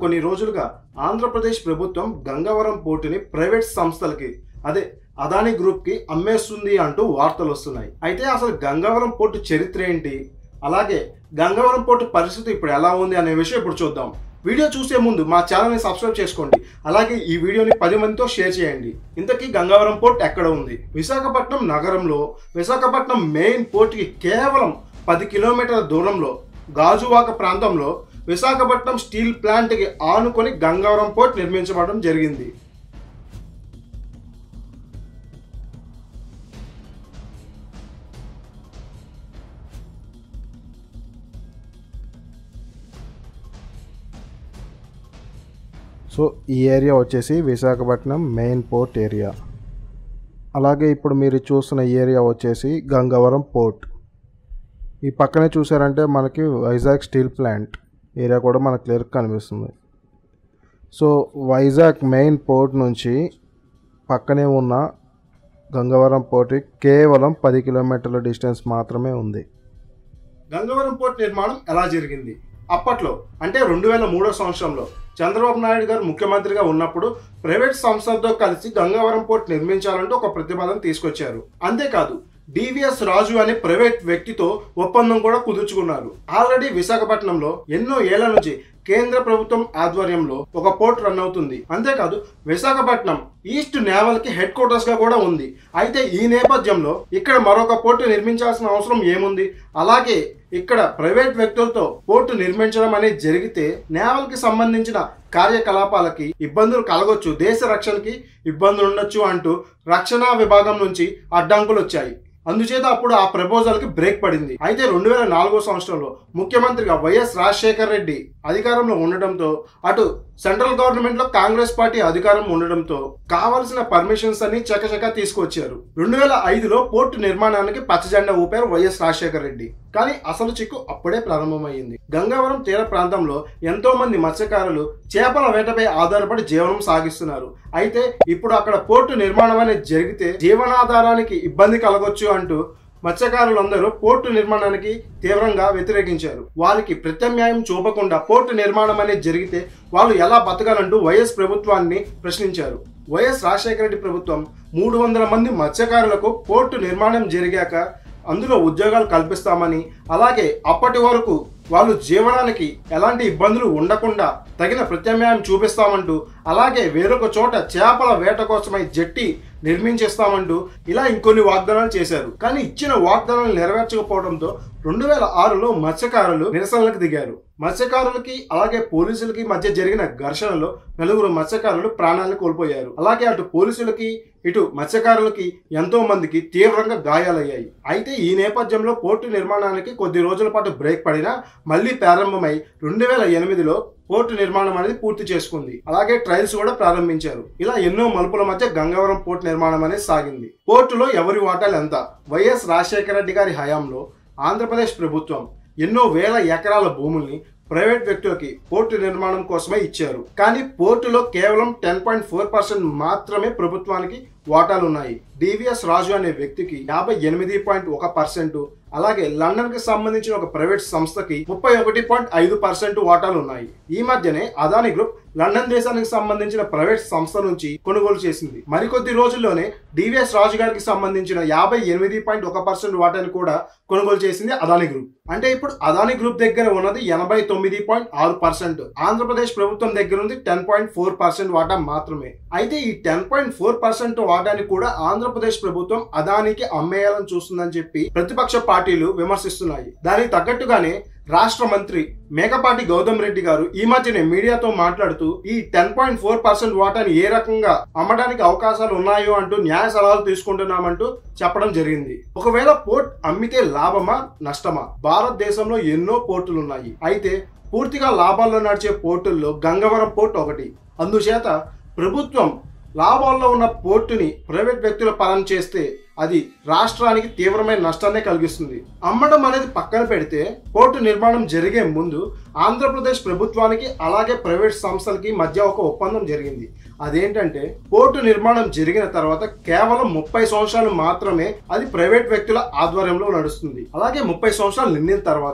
కొన్ని రోజులుగా ఆంధ్రప్రదేశ్ ప్రభుత్వం గంగవరం పోర్టుని ప్రైవేట్ సంస్థలకి అదే అదాని గ్రూప్ కి అమ్మేస్తుంది అంటూ వార్తలు వస్తున్నాయి అయితే అసలు గంగవరం పోర్టు చరిత్ర ఏంటి అలాగే గంగవరం పోర్టు పరిస్థితి ఇప్పుడు ఎలా ఉంది అనే విషయం ఇప్పుడు చూద్దాం వీడియో చూసే ముందు మా ఛానల్ని సబ్స్క్రైబ్ చేసుకోండి అలాగే ఈ వీడియోని పది మందితో షేర్ చేయండి ఇంతకీ గంగవరం పోర్ట్ ఎక్కడ ఉంది విశాఖపట్నం నగరంలో విశాఖపట్నం మెయిన్ పోర్ట్కి కేవలం పది కిలోమీటర్ల దూరంలో గాజువాక ప్రాంతంలో విశాఖపట్నం స్టీల్ ప్లాంట్కి ఆనుకొని గంగవరం పోర్ట్ నిర్మించబడడం జరిగింది సో ఈ ఏరియా వచ్చేసి విశాఖపట్నం మెయిన్ పోర్ట్ ఏరియా అలాగే ఇప్పుడు మీరు చూస్తున్న ఏరియా వచ్చేసి గంగవరం పోర్ట్ ఈ పక్కనే చూసారంటే మనకి వైజాగ్ స్టీల్ ప్లాంట్ ఏరియా కూడా మనకు క్లియర్ కనిపిస్తుంది సో వైజాగ్ మెయిన్ పోర్ట్ నుంచి పక్కనే ఉన్న గంగవరం పోర్ట్ కేవలం పది కిలోమీటర్ల డిస్టెన్స్ మాత్రమే ఉంది గంగవరం పోర్ట్ నిర్మాణం ఎలా జరిగింది అప్పట్లో అంటే రెండు వేల మూడో సంవత్సరంలో చంద్రబాబు నాయుడు గారు ముఖ్యమంత్రిగా ఉన్నప్పుడు ప్రైవేట్ సంస్థలతో కలిసి గంగవరం పోర్ట్ నిర్మించాలంటూ ఒక ప్రతిపాదన తీసుకొచ్చారు అంతేకాదు డివిఎస్ రాజు అనే ప్రైవేట్ వ్యక్తితో ఒప్పందం కూడా కుదుర్చుకున్నారు ఆల్రెడీ విశాఖపట్నంలో ఎన్నో ఏళ్ల నుంచి కేంద్ర ప్రభుత్వం ఆధ్వర్యంలో ఒక పోర్ట్ రన్ అవుతుంది అంతేకాదు విశాఖపట్నం ఈస్ట్ నేవల్ కి హెడ్ క్వార్టర్స్ గా కూడా ఉంది అయితే ఈ నేపథ్యంలో ఇక్కడ మరొక పోర్టు నిర్మించాల్సిన అవసరం ఏముంది అలాగే ఇక్కడ ప్రైవేట్ వ్యక్తులతో పోర్టు నిర్మించడం అనేది జరిగితే నేవల్ కి సంబంధించిన కార్యకలాపాలకి ఇబ్బందులు కలగొచ్చు దేశ రక్షణకి ఇబ్బందులు ఉండొచ్చు అంటూ రక్షణ విభాగం నుంచి అడ్డంకులు వచ్చాయి అందుచేత అప్పుడు ఆ ప్రపోజల్ కి బ్రేక్ పడింది అయితే రెండు వేల నాలుగో సంవత్సరంలో ముఖ్యమంత్రిగా వైఎస్ రాజశేఖర రెడ్డి అధికారంలో ఉండటంతో అటు సెంట్రల్ గవర్నమెంట్ లో కాంగ్రెస్ పార్టీ అధికారం ఉండడంతో కావలసిన పర్మిషన్స్ అన్ని చకచకా తీసుకొచ్చారు రెండు వేల ఐదులో పోర్టు నిర్మాణానికి పచ్చజెండా ఊపారు వైఎస్ రాజశేఖర రెడ్డి కానీ అసలు చిక్కు అప్పుడే ప్రారంభమైంది గంగావరం తీర ప్రాంతంలో ఎంతో మంది మత్స్యకారులు చేపల వేటపై ఆధారపడి జీవనం సాగిస్తున్నారు అయితే ఇప్పుడు అక్కడ పోర్టు నిర్మాణం అనేది జరిగితే జీవనాధారానికి ఇబ్బంది కలగొచ్చు అంటూ మత్స్యకారులందరూ పోర్టు నిర్మాణానికి తీవ్రంగా వ్యతిరేకించారు వారికి ప్రత్యామ్నాయం చూపకుండా పోర్టు నిర్మాణం అనేది జరిగితే వాళ్ళు ఎలా బతకాలంటూ వైఎస్ ప్రభుత్వాన్ని ప్రశ్నించారు వైఎస్ రాజశేఖర రెడ్డి ప్రభుత్వం మూడు వందల మంది మత్స్యకారులకు పోర్టు నిర్మాణం జరిగాక అందులో ఉద్యోగాలు కల్పిస్తామని అలాగే అప్పటి వరకు వాళ్ళు జీవనానికి ఎలాంటి ఇబ్బందులు ఉండకుండా తగిన ప్రత్యామ్నాయం చూపిస్తామంటూ అలాగే వేరొక చోట చేపల వేట కోసమై జట్టి నిర్మించేస్తామంటూ ఇలా ఇంకొన్ని వాగ్దానాలు చేశారు కానీ ఇచ్చిన వాగ్దానాలు నెరవేర్చకపోవడంతో రెండు వేల ఆరులో మత్స్యకారులు నిరసనలకు దిగారు మత్స్యకారులకి అలాగే పోలీసులకి మధ్య జరిగిన ఘర్షణలో నలుగురు మత్స్యకారులు ప్రాణాలను కోల్పోయారు అలాగే అటు పోలీసులకి ఇటు మత్స్యకారులకి ఎంతో మందికి తీవ్రంగా గాయాలయ్యాయి అయితే ఈ నేపథ్యంలో పోర్టు నిర్మాణానికి కొద్ది రోజుల పాటు బ్రేక్ పడినా మళ్ళీ ప్రారంభమై రెండు వేల ఎనిమిదిలో పోర్టు నిర్మాణం అనేది పూర్తి చేసుకుంది అలాగే ట్రయల్స్ కూడా ప్రారంభించారు ఇలా ఎన్నో మలుపుల మధ్య గంగవరం పోర్టు నిర్మాణం అనేది సాగింది పోర్టులో ఎవరి వాటాలు ఎంత వైఎస్ రాజశేఖర రెడ్డి గారి హయాంలో ఆంధ్రప్రదేశ్ ప్రభుత్వం ఎన్నో వేల ఎకరాల భూముల్ని ప్రైవేట్ వ్యక్తులకి పోర్టు నిర్మాణం కోసమే ఇచ్చారు కానీ పోర్టులో కేవలం టెన్ పాయింట్ ఫోర్ పర్సెంట్ మాత్రమే ప్రభుత్వానికి వాటాలు ఉన్నాయి డివిఎస్ రాజు అనే వ్యక్తికి యాభై ఎనిమిది పాయింట్ ఒక పర్సెంట్ అలాగే లండన్ కి సంబంధించిన ఒక ప్రైవేట్ సంస్థకి ముప్పై ఒకటి పాయింట్ ఐదు పర్సెంట్ వాటాలు ఉన్నాయి ఈ మధ్యనే అదాని గ్రూప్ లండన్ దేశానికి సంబంధించిన ప్రైవేట్ సంస్థ నుంచి కొనుగోలు చేసింది మరికొద్ది రోజుల్లోనే డివిఎస్ రాజు గారికి సంబంధించిన యాభై ఎనిమిది పాయింట్ ఒక పర్సెంట్ వాటాని కూడా కొనుగోలు చేసింది అదాని గ్రూప్ అంటే ఇప్పుడు అదాని గ్రూప్ దగ్గర ఉన్నది ఎనభై తొమ్మిది పాయింట్ ఆరు పర్సెంట్ ఆంధ్రప్రదేశ్ ప్రభుత్వం దగ్గర ఉంది టెన్ పాయింట్ ఫోర్ పర్సెంట్ వాటా మాత్రమే అయితే ఈ టెన్ పాయింట్ ఫోర్ పర్సెంట్ వాటాని కూడా ఆంధ్రప్రదేశ్ ప్రభుత్వం అదానికి అమ్మేయాలని చూస్తుందని చెప్పి ప్రతిపక్ష పార్టీలు విమర్శిస్తున్నాయి దానికి తగ్గట్టుగానే రాష్ట్ర మంత్రి మేకపాటి గౌతమ్ రెడ్డి గారు ఈ మధ్యనే మీడియాతో మాట్లాడుతూ ఈ టెన్ పాయింట్ ఫోర్ పర్సెంట్ వాటాని ఏ రకంగా అమ్మడానికి అవకాశాలు ఉన్నాయో అంటూ న్యాయ సలహాలు తీసుకుంటున్నామంటూ చెప్పడం జరిగింది ఒకవేళ పోర్ట్ అమ్మితే లాభమా నష్టమా భారతదేశంలో ఎన్నో పోర్టులు ఉన్నాయి అయితే పూర్తిగా లాభాల్లో నడిచే పోర్టుల్లో గంగవరం పోర్ట్ ఒకటి అందుచేత ప్రభుత్వం లాభాల్లో ఉన్న పోర్టుని ప్రైవేట్ వ్యక్తుల పరం చేస్తే అది రాష్ట్రానికి తీవ్రమైన నష్టాన్ని కలిగిస్తుంది అమ్మడం అనేది పక్కన పెడితే పోర్టు నిర్మాణం జరిగే ముందు ఆంధ్రప్రదేశ్ ప్రభుత్వానికి అలాగే ప్రైవేట్ సంస్థలకి మధ్య ఒక ఒప్పందం జరిగింది అదేంటంటే పోర్టు నిర్మాణం జరిగిన తర్వాత కేవలం ముప్పై సంవత్సరాలు మాత్రమే అది ప్రైవేట్ వ్యక్తుల ఆధ్వర్యంలో నడుస్తుంది అలాగే ముప్పై సంవత్సరాలు నిండిన తర్వాత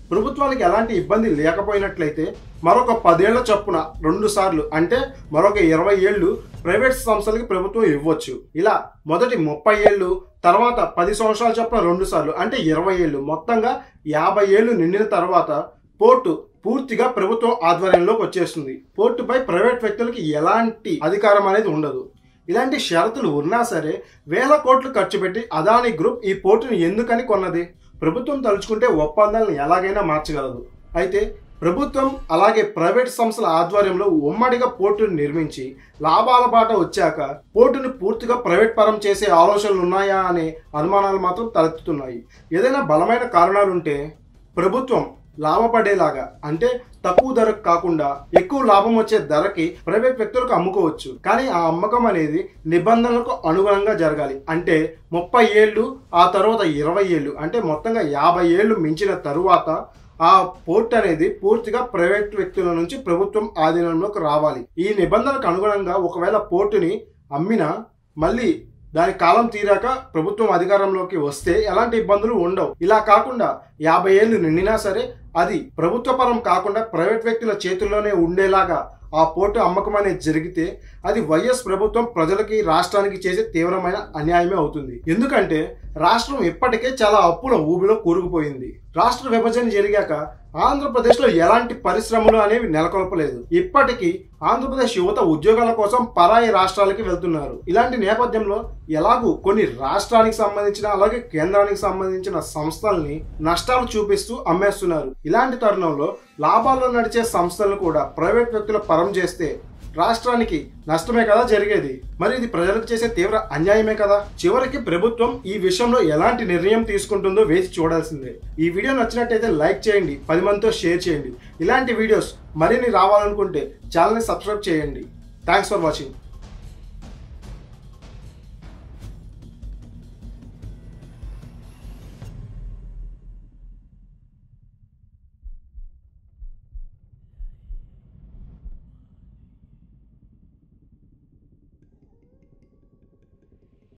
ప్రభుత్వానికి ఎలాంటి ఇబ్బంది లేకపోయినట్లయితే మరొక పదేళ్ల చొప్పున రెండు సార్లు అంటే మరొక ఇరవై ఏళ్ళు ప్రైవేట్ సంస్థలకి ప్రభుత్వం ఇవ్వచ్చు ఇలా మొదటి ముప్పై ఏళ్ళు తర్వాత పది సంవత్సరాల చొప్పున రెండు సార్లు అంటే ఇరవై ఏళ్ళు మొత్తంగా యాభై ఏళ్ళు నిండిన తర్వాత పోర్టు పూర్తిగా ప్రభుత్వం ఆధ్వర్యంలోకి వచ్చేస్తుంది పోర్టుపై ప్రైవేట్ వ్యక్తులకి ఎలాంటి అధికారం అనేది ఉండదు ఇలాంటి షరతులు ఉన్నా సరే వేల కోట్లు ఖర్చు పెట్టి అదాని గ్రూప్ ఈ పోర్టును ఎందుకని కొన్నది ప్రభుత్వం తలుచుకుంటే ఒప్పందాలను ఎలాగైనా మార్చగలదు అయితే ప్రభుత్వం అలాగే ప్రైవేట్ సంస్థల ఆధ్వర్యంలో ఉమ్మడిగా పోర్టును నిర్మించి లాభాల బాట వచ్చాక పోర్టును పూర్తిగా ప్రైవేట్ పరం చేసే ఆలోచనలు ఉన్నాయా అనే అనుమానాలు మాత్రం తలెత్తుతున్నాయి ఏదైనా బలమైన కారణాలుంటే ప్రభుత్వం లాభపడేలాగా అంటే తక్కువ ధరకు కాకుండా ఎక్కువ లాభం వచ్చే ధరకి ప్రైవేట్ వ్యక్తులకు అమ్ముకోవచ్చు కానీ ఆ అమ్మకం అనేది నిబంధనలకు అనుగుణంగా జరగాలి అంటే ముప్పై ఏళ్ళు ఆ తర్వాత ఇరవై ఏళ్ళు అంటే మొత్తంగా యాభై ఏళ్ళు మించిన తరువాత ఆ పోర్ట్ అనేది పూర్తిగా ప్రైవేట్ వ్యక్తుల నుంచి ప్రభుత్వం ఆధీనంలోకి రావాలి ఈ నిబంధనలకు అనుగుణంగా ఒకవేళ పోర్టుని అమ్మినా మళ్ళీ దాని కాలం తీరాక ప్రభుత్వం అధికారంలోకి వస్తే ఎలాంటి ఇబ్బందులు ఉండవు ఇలా కాకుండా యాభై ఏళ్ళు నిండినా సరే అది ప్రభుత్వ పరం కాకుండా ప్రైవేట్ వ్యక్తుల చేతుల్లోనే ఉండేలాగా ఆ పోర్టు అమ్మకం అనేది జరిగితే అది వైఎస్ ప్రభుత్వం ప్రజలకి రాష్ట్రానికి చేసే తీవ్రమైన అన్యాయమే అవుతుంది ఎందుకంటే రాష్ట్రం ఇప్పటికే చాలా అప్పుల ఊబిలో కూరుకుపోయింది రాష్ట్ర విభజన జరిగాక ఆంధ్రప్రదేశ్లో ఎలాంటి పరిశ్రమలు అనేవి నెలకొల్పలేదు ఇప్పటికీ ఆంధ్రప్రదేశ్ యువత ఉద్యోగాల కోసం పరాయి రాష్ట్రాలకి వెళ్తున్నారు ఇలాంటి నేపథ్యంలో ఎలాగూ కొన్ని రాష్ట్రానికి సంబంధించిన అలాగే కేంద్రానికి సంబంధించిన సంస్థల్ని నష్టాలు చూపిస్తూ అమ్మేస్తున్నారు ఇలాంటి తరుణంలో లాభాల్లో నడిచే సంస్థలను కూడా ప్రైవేట్ వ్యక్తుల పరం చేస్తే రాష్ట్రానికి నష్టమే కదా జరిగేది మరి ఇది ప్రజలకు చేసే తీవ్ర అన్యాయమే కదా చివరికి ప్రభుత్వం ఈ విషయంలో ఎలాంటి నిర్ణయం తీసుకుంటుందో వేసి చూడాల్సిందే ఈ వీడియో నచ్చినట్టయితే లైక్ చేయండి పది మందితో షేర్ చేయండి ఇలాంటి వీడియోస్ మరిన్ని రావాలనుకుంటే ఛానల్ని సబ్స్క్రైబ్ చేయండి థ్యాంక్స్ ఫర్ వాచింగ్